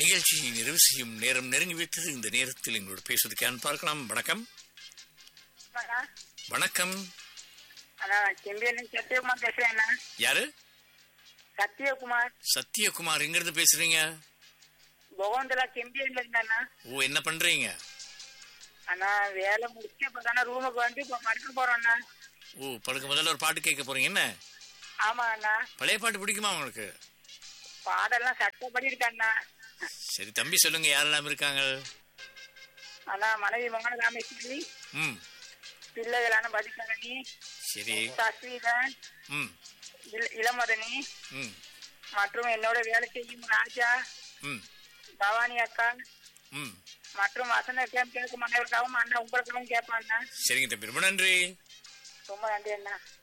நிகழ்ச்சியை நிறைவு செய்யும் நேரம் நெருங்கி வைத்தது இந்த நேரத்தில் எங்களோடு பேசுவதற்கு யான் பார்க்கலாம் வணக்கம் அண்ணா வணக்கம் அண்ணா செம்பியன் சத்யகுமார் பேசுறேன் அண்ணா யாரு சத்யகுமார் சத்யகுமார் எங்க இருந்து பேசுறீங்க பகவந்தலா செம்பியன்ல இருந்தாண்ணா ஓ என்ன பண்றீங்க அண்ணா வேலை முடிச்சு இப்போ தானே ரூமுக்கு வந்து இப்போ படுக்க போறோம் அண்ணா ஓ படுக்க முதல்ல ஒரு பாட்டு கேட்க போறீங்க என்ன ஆமா அண்ணா பழைய பாட்டு பிடிக்குமா உங்களுக்கு பாடெல்லாம் சட்டப்படி இருக்கு அண்ணா சரி தம்பி சொல்லுங்க யாரெல்லாம் இருக்காங்க அண்ணா மனைவி மங்கன ராமேஸ்வரி ம் பிள்ளைகளான பதிசரணி சரி சஸ்வீதன் ம் இள- இளமதனி ம் மற்றும் என்னோட வேலை செய்யும் ராஜா ம் பவானி அக்கா ம் மற்றும் வசந்த கேம் கேட்கும் அனைவருக்காகவும் அண்ணா உங்களுக்காகவும் கேட்பான் அண்ணா சரிங்க தம்பி ரொம்ப நன்றி ரொம்ப நன்றி அண்ணா